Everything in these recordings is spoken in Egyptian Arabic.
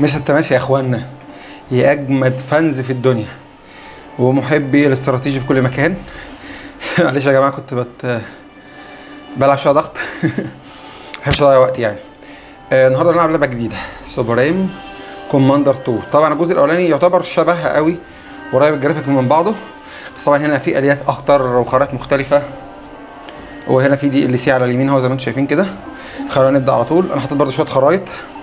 مسا التماسي يا اخوانا يا اجمد فانز في الدنيا ومحبي الاستراتيجي في كل مكان معلش يا جماعه كنت بت بلعب شويه ضغط مبحبش اضيع وقت يعني آه، النهارده هنلعب لعبه جديده سوبريم كوماندر 2 طبعا الجزء الاولاني يعتبر شبهها قوي قريب الجرافيك من بعضه بس طبعا هنا في اليات اكتر وخرائط مختلفه وهنا في دي ال سي على اليمين هو زي ما انتم شايفين كده خلونا نبدا على طول انا حطيت برده شويه خرايط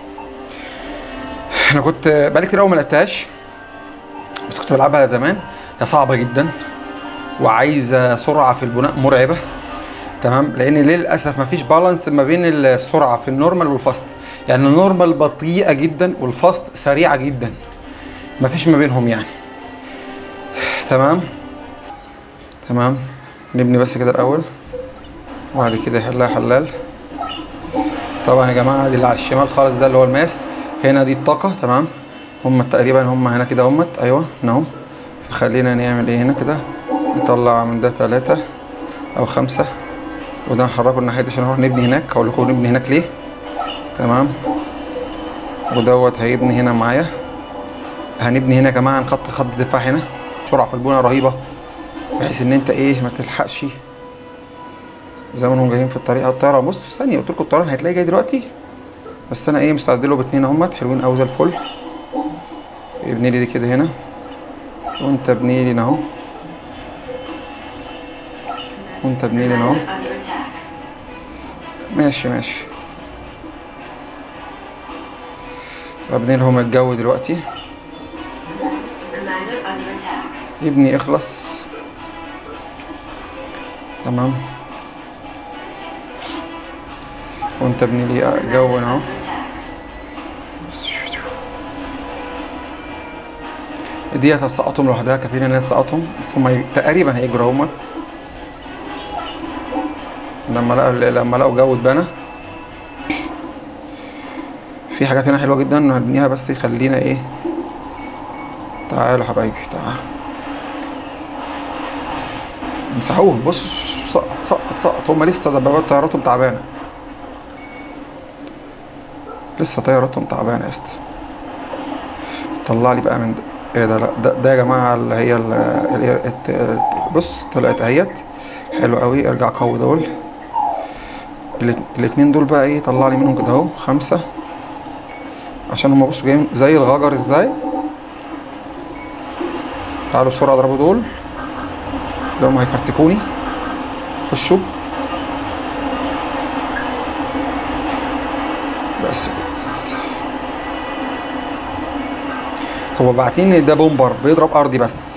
انا كنت بقالي كتير قوي ما لعبتهاش بس كنت بلعبها زمان هي صعبه جدا وعايزه سرعه في البناء مرعبه تمام لان للاسف مفيش بالانس ما بين السرعه في النورمال والفاست يعني النورمال بطيئه جدا والفاست سريعه جدا مفيش ما بينهم يعني تمام تمام نبني بس كده الاول وبعد كده يحلها حلال طبعا يا جماعه دي اللي على الشمال خالص ده اللي هو الماس هنا دي الطاقه تمام هم تقريبا هم هنا كده همت ايوه هنا هم فخلينا نعمل ايه هنا كده نطلع من ده ثلاثة او خمسة وده نحركه الناحية دي عشان نروح نبني هناك هقول لكم نبني هناك ليه تمام ودوت هيبني هنا معايا هنبني هنا يا جماعه نخط خط دفاع هنا سرعه في البناء رهيبه بحيث ان انت ايه ما تلحقش زي ما هم جايين في الطريق على الطياره بص في ثانيه قلت لكم الطيران هتلاقي جاي دلوقتي بس انا ايه مستعد له باتنين اهمت حلوين قوي زي الفل ابني لي دي كده هنا وانت ابني لي هنا اهو وانت ابني لي هنا اهو under attack. ماشي ماشي ابني لهم الجو دلوقتي Commander under attack. يبني اخلص تمام وانت ابني لي جو هنا اهو دي هتسقطهم لوحدها كفيلة ان هي تسقطهم بس هما ي- تقريبا هيجروا هما لما لقوا لما لقوا جو اتبنى في حاجات هنا حلوه جدا هنبنيها بس يخلينا ايه تعالوا حبايبي تعالوا امسحوه بص سقط سقط سقط هما لسه دبابات طياراتهم تعبانه لسه طياراتهم تعبانه يا اسطى طلع لي بقى من ده ايه ده لا ده, ده يا جماعه اللي هي ال- ال- الت- بص طلعت اهيت حلو قوي ارجع قوي دول الات- الاتنين دول بقى ايه طلع لي منهم كده اهو خمسه عشان هما بصوا جايين زي الغجر ازاي تعالوا بسرعه اضربوا دول لو هم هيفرتكوني خشوا بس كده هو باعتين إن ده بومبر بيضرب ارضي بس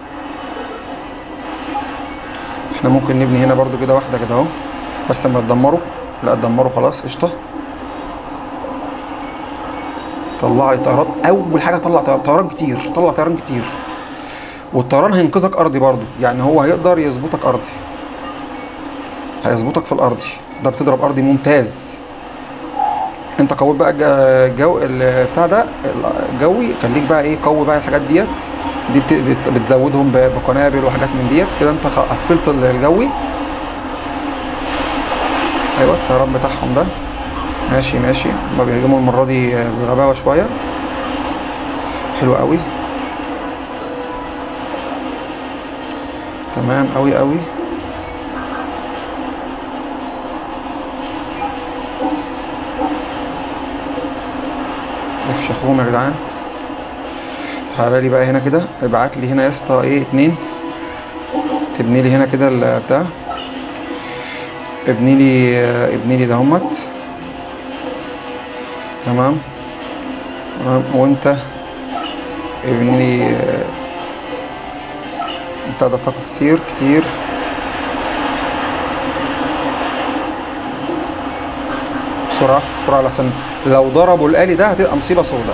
احنا ممكن نبني هنا برضو كده واحده كده اهو بس اما تدمروا لا تدمروا خلاص قشطه طلع لي طيارات اول حاجه طلع طيار- طيران كتير طلع طيران كتير والطيران هينقذك ارضي برضو يعني هو هيقدر يظبطك ارضي هيظبطك في الارضي ده بتضرب ارضي ممتاز انت قوي بقى الج- الجو ال- بتاع ده الجوي خليك بقى ايه قوي بقى الحاجات ديت دي بت- بت- بتزودهم ب- بقنابل وحاجات من ديت كده انت خ- قفلت ال- الجوي ايوه الطيران بتاعهم ده ماشي ماشي هما بيهاجموا المره دي بغباوه شويه حلو قوي تمام قوي قوي افشخوهم يا جدعان تعالى لي بقى هنا كده ابعت لي هنا يا اسطى ايه اتنين تبني لي هنا كده البتاع ابني لي ابني لي دهمت تمام تمام وانت ابني لي بتاع ده طاقة كتير كتير بسرعة بسرعة لحسن لو ضربوا الآلي ده هتبقى مصيبة سوداء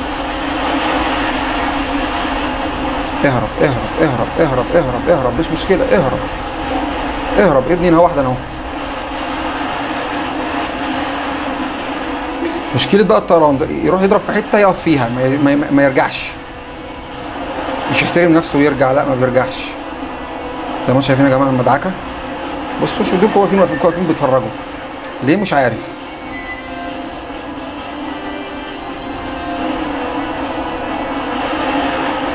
اهرب اهرب اهرب اهرب اهرب اهرب مش مشكلة اهرب اهرب ابني هنا واحدة انا اهو مشكلة بقى الطيران ده يروح يضرب في حتة يقف فيها ما, ما, ما يرجعش مش يحترم نفسه ويرجع لا ما بيرجعش زي ما انتم شايفين يا جماعة المدعكة بصوا شو دول واقفين واقفين واقفين بيتفرجوا ليه مش عارف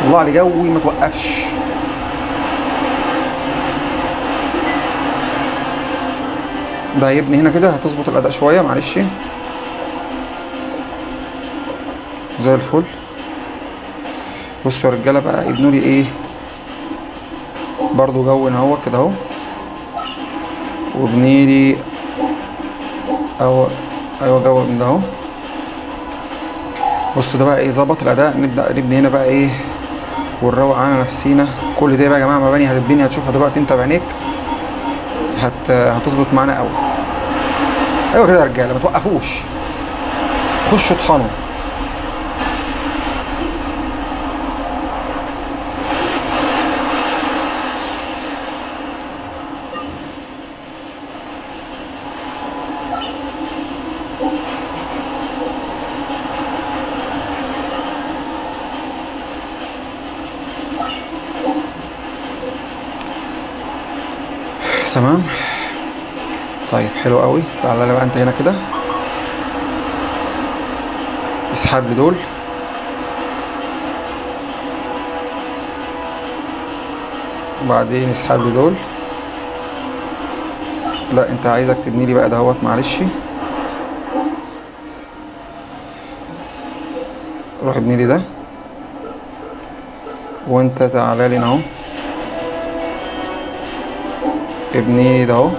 طلع لي جوي ما توقفش ده هيبني هنا كده هتظبط الاداء شويه معلش زي الفل بصوا يا رجاله بقى يبنوا لي ايه برضو جو هنا اهو كده اهو وابني لي أو ايوه جو من ده اهو بصوا ده بقى ايه ظبط الاداء نبدا نبني هنا بقى ايه ونروق على نفسينا كل ده بقى يا جماعه مباني هتتبني هتشوفها دلوقتي انت بعينيك هت هتظبط معانا قوي ايوه كده يا رجاله ما توقفوش خشوا اطحنوا تمام طيب حلو قوي تعالى لي بقى انت هنا كده اسحب لي دول وبعدين اسحب لي دول لا انت عايزك تبني لي بقى دهوت معلش روح ابني لي ده وانت تعالى لي هنا اهو ابني لي ده اهو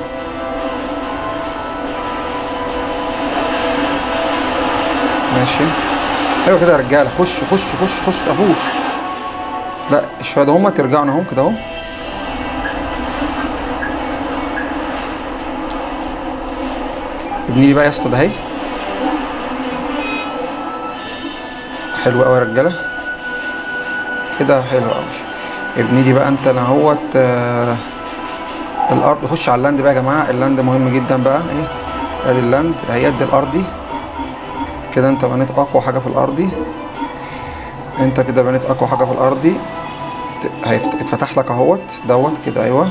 ماشي ايوه كده يا رجاله خش خش خش خش تقفوش لا الشويه ده هما ترجعوا اهو كده اهو ابني لي بقى يا اسطى ده اهي حلو قوي يا رجاله كده حلو قوي ابني لي بقى انت انا اهوت آه الارض خش على اللاند بقى يا جماعه اللاند مهم جدا بقى ايه ادي اللاند هيدي الارضي كده انت بنيت اقوى حاجه في الارضي انت كده بنيت اقوى حاجه في الارضي هيتفتح لك اهوت دوت كده ايوه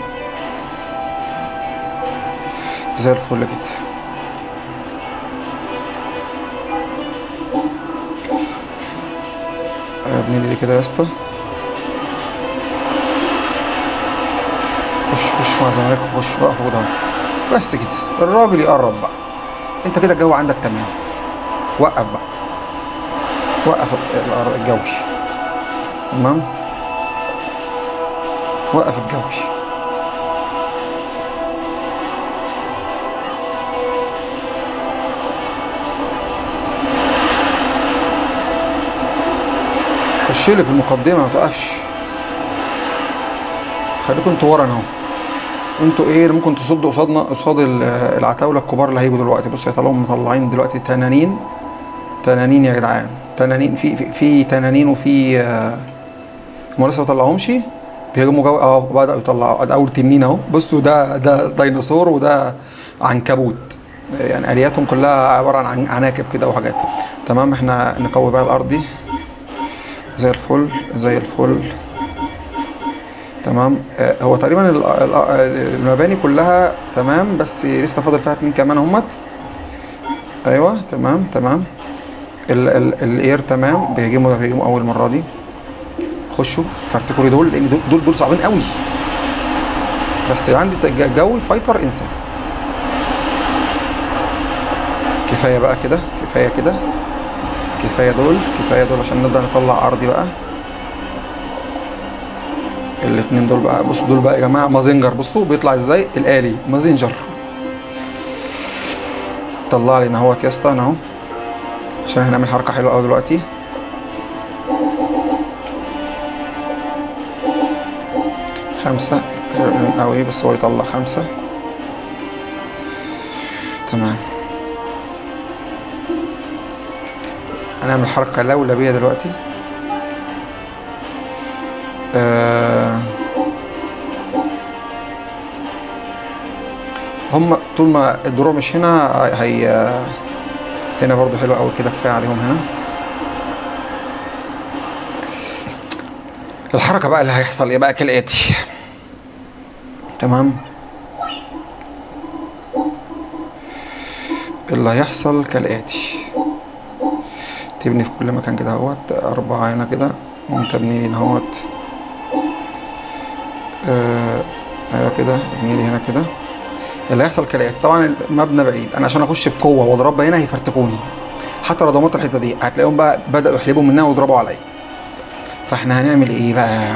زي الفل كده ابني لي كده يا اسطى خش خش مع زمايلك خش وقف وده بس كده الراجل يقرب بقى انت كده الجو عندك تمام وقف بقى وقف الجوش تمام وقف الجوش خش لي في المقدمه ما توقفش خليكم انتوا ورا اهو انتوا ايه اللي ممكن تصدوا قصادنا قصاد العتاوله الكبار اللي هيجوا دلوقتي بصوا هيطلعوا مطلعين دلوقتي تنانين تنانين يا جدعان تنانين في في, في تنانين وفي آه هم لسه ما طلعهمش بيهاجموا جو اه بداوا يطلعوا ده اول تنين اهو بصوا ده ده ديناصور وده عنكبوت يعني الياتهم كلها عباره عن عناكب كده وحاجات تمام احنا نقوي بقى الارض دي زي الفل زي الفل تمام آه هو تقريبا المباني كلها تمام بس لسه فاضل فيها اتنين كمان اهمت ايوه تمام تمام ال ال الاير تمام بيهاجموا بيهاجموا اول مره دي خشوا فرتكوا لي دول لان دول دول صعبين قوي بس عندي جو الفايتر انسى كفايه بقى كده كفايه كده كفايه دول كفايه دول عشان نقدر نطلع ارضي بقى الاثنين دول بقى بصوا دول بقى يا جماعه مازنجر بصوا بيطلع ازاي الالي مازنجر طلع لي اهوت يا اسطى اهو عشان هنعمل حركه حلوه قوي دلوقتي خمسة قوي بس هو يطلع خمسة تمام هنعمل حركة لولبية دلوقتي آه هم طول ما الدروع مش هنا هي هنا برضو حلو قوي كده كفايه عليهم هنا الحركة بقى اللي هيحصل ايه بقى كالآتي تمام اللي هيحصل كالآتي تبني في كل مكان كده اهوت أربعة هنا كده وانت ابني لي هنا اهوت آه، ايوه كده ابني لي هنا كده اللي هيحصل كالاتي طبعا المبنى بعيد انا عشان اخش بقوه واضربها هنا هيفرتكوني حتى لو ضمنت الحته دي هتلاقيهم بقى بداوا يحلبوا منها ويضربوا عليا فاحنا هنعمل ايه بقى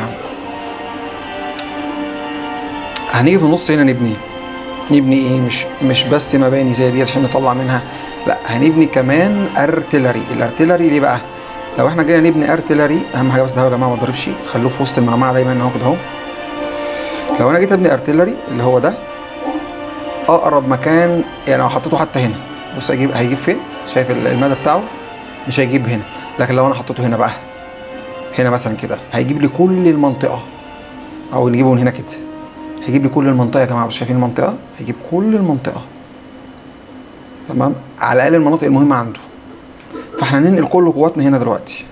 هنيجي في النص هنا نبني نبني ايه مش مش بس مباني زي دي عشان نطلع منها لا هنبني كمان ارتلري الارتلري ليه بقى لو احنا جينا نبني ارتلري اهم حاجه بس ده يا جماعه ما تضربش خلوه في وسط المعمعه دايما اهو كده اهو لو انا جيت ابني ارتلري اللي هو ده اقرب مكان يعني لو حطيته حتى هنا بص هيجيب هيجيب فين شايف ال- المدى بتاعه مش هيجيب هنا لكن لو انا حطيته هنا بقى هنا مثلا كده هيجيب لي كل المنطقه او نجيبه من هنا كده هيجيب لي كل المنطقه يا جماعه بص شايفين المنطقه هيجيب كل المنطقه تمام على الاقل المناطق المهمه عنده فاحنا ننقل كل قواتنا هنا دلوقتي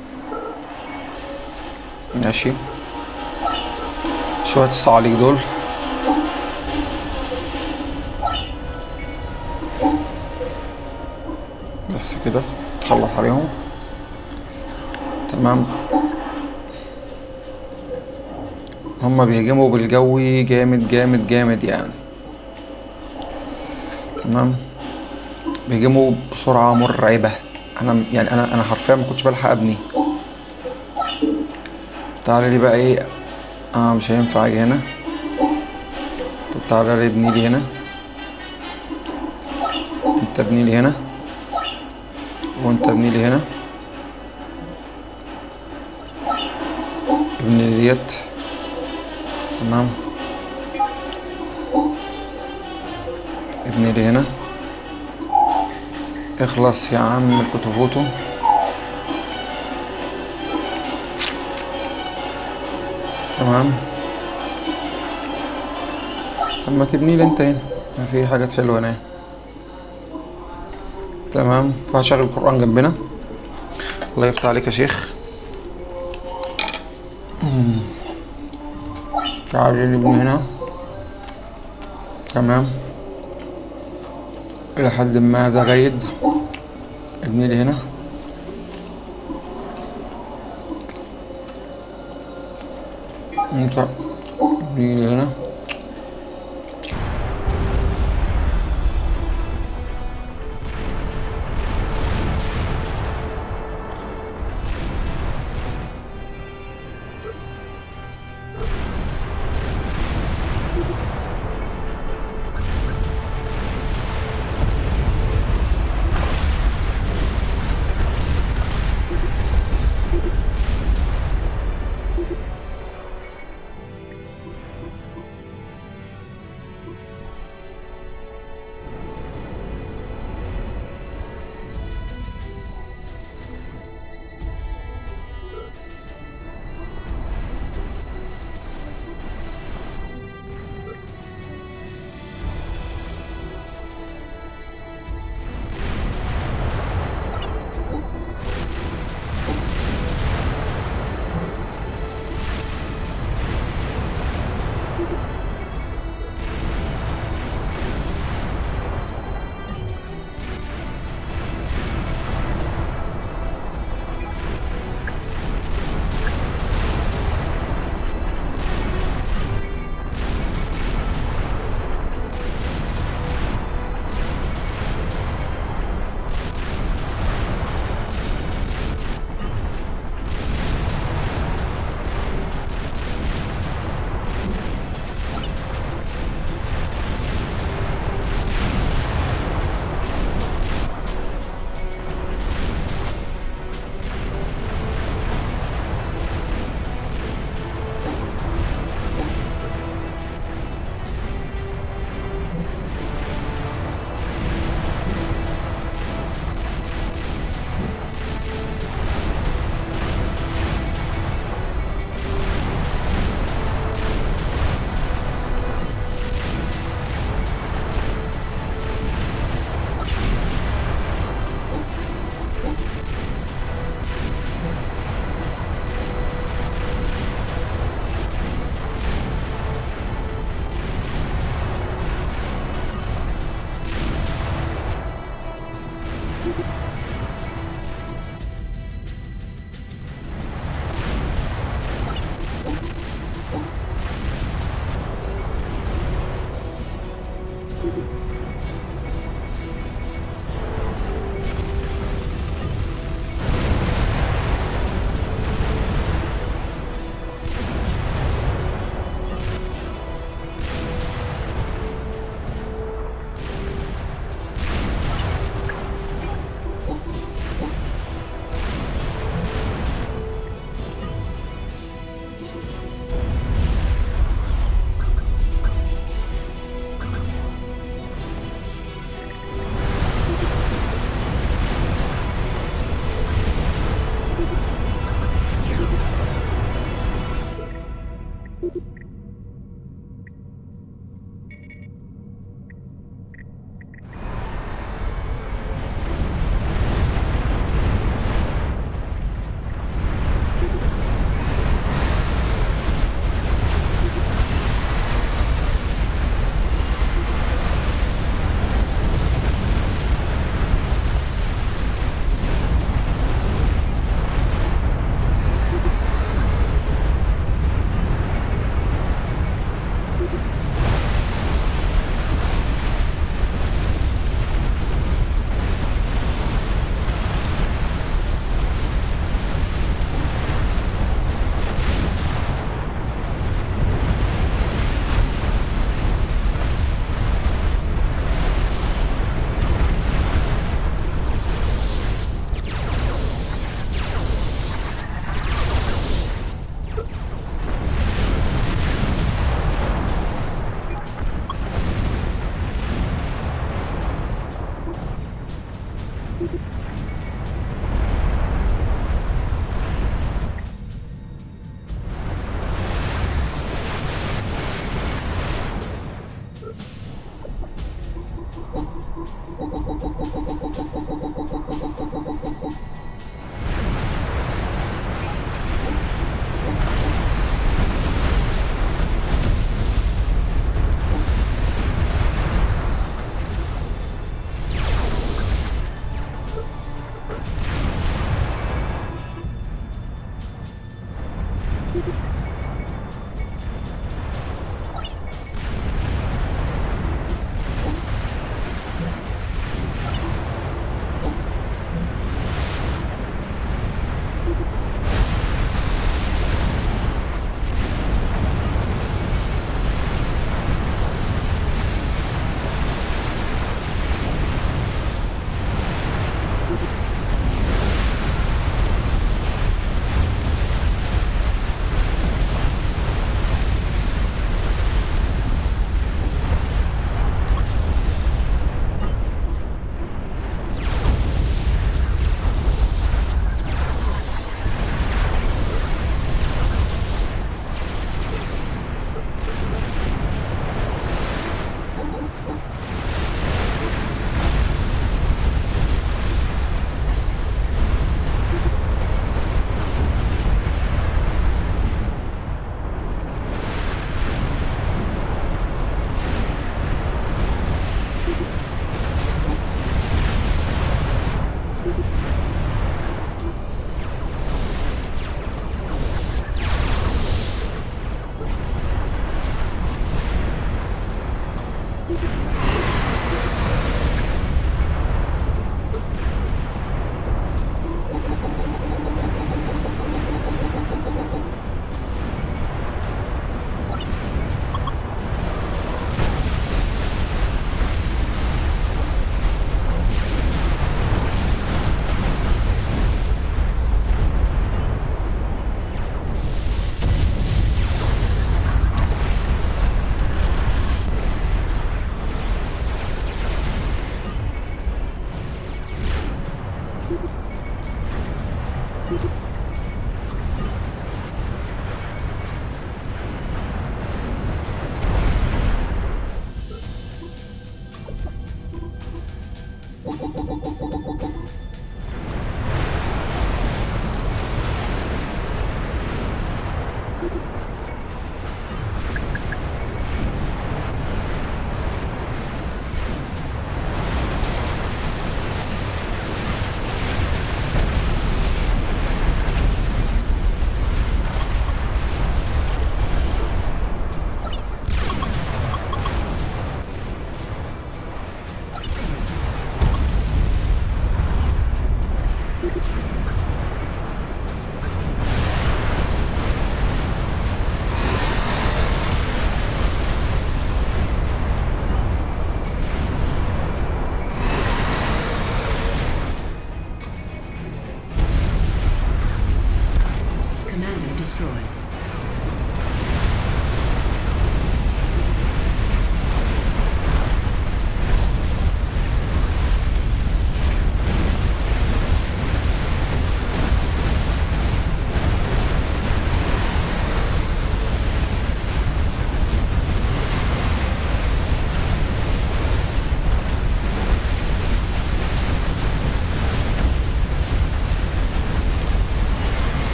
ماشي شويه الصعاليك دول بس كده تخلص عليهم تمام هما بيهجموا بالجوي جامد جامد جامد يعني تمام بيهجموا بسرعة مرعبة انا يعني انا انا حرفيا ما كنتش بلحق ابني تعالى لي بقى ايه اه مش هينفع اجي هنا طب تعالى لي ابني لي هنا انت ابني لي هنا وانت ابني لي هنا ابني لي ديت تمام ابني لي هنا اخلص يا عم الكتفوتو تمام طب ما تبني لي انت هنا ما في حاجات حلوه هنا تمام فهشغل القرآن جنبنا الله يفتح عليك يا شيخ مم. تعالي لي من هنا تمام إلى حد ما هذا جيد ابني لي هنا انت ابني لي هنا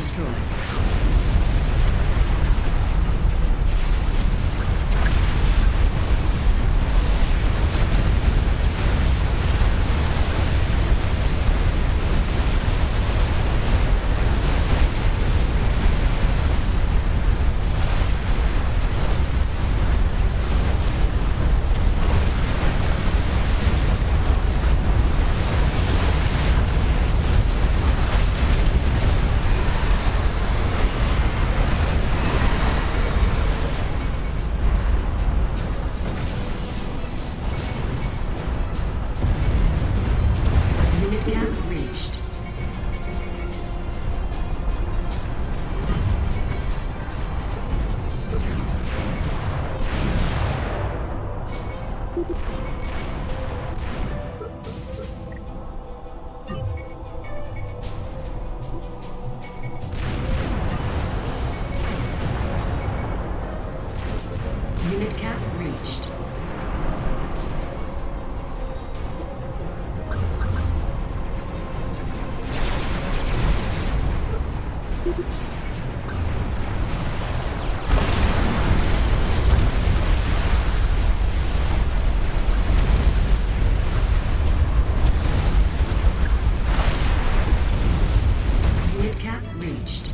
destroyed. Unit gap reached. Unit cap reached. Unit cap reached.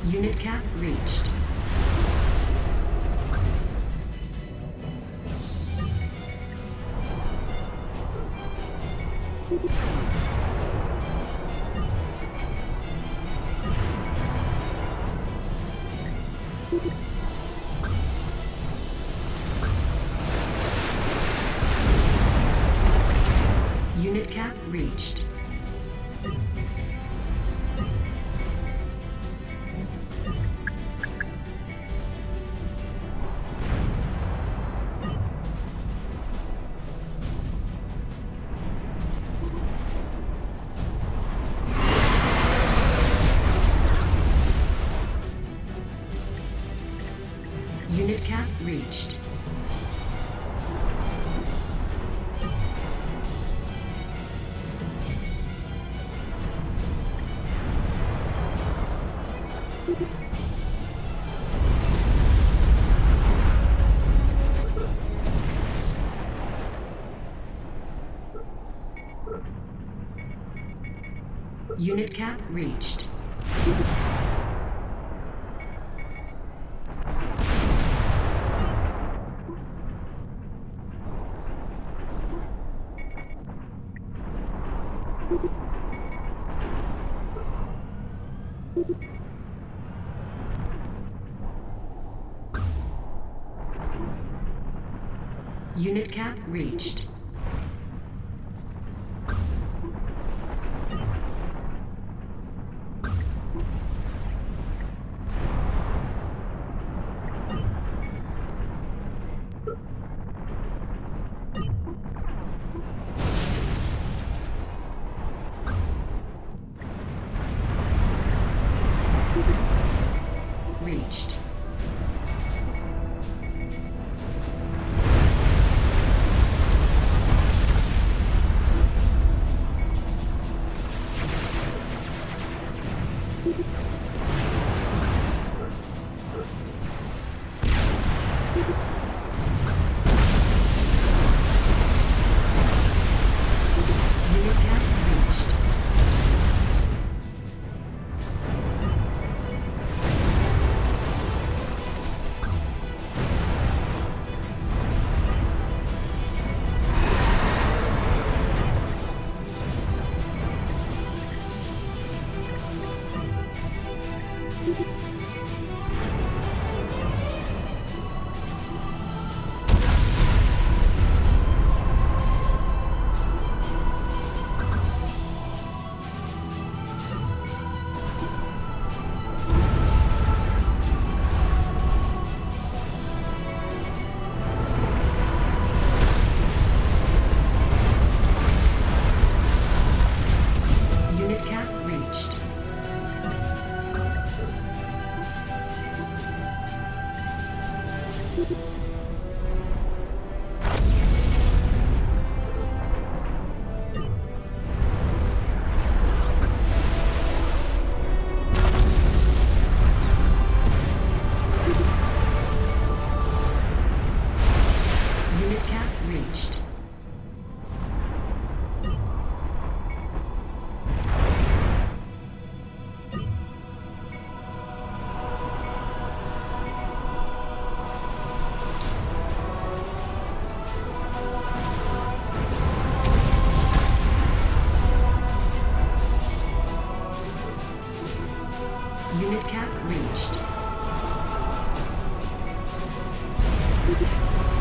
Unit cap reached. Unit cap reached. Unit cap reached. Unit cap reached. Unit cap reached. Reached. Unit cap reached. Unit cap reached. Unit cap reached. Unit cap reached.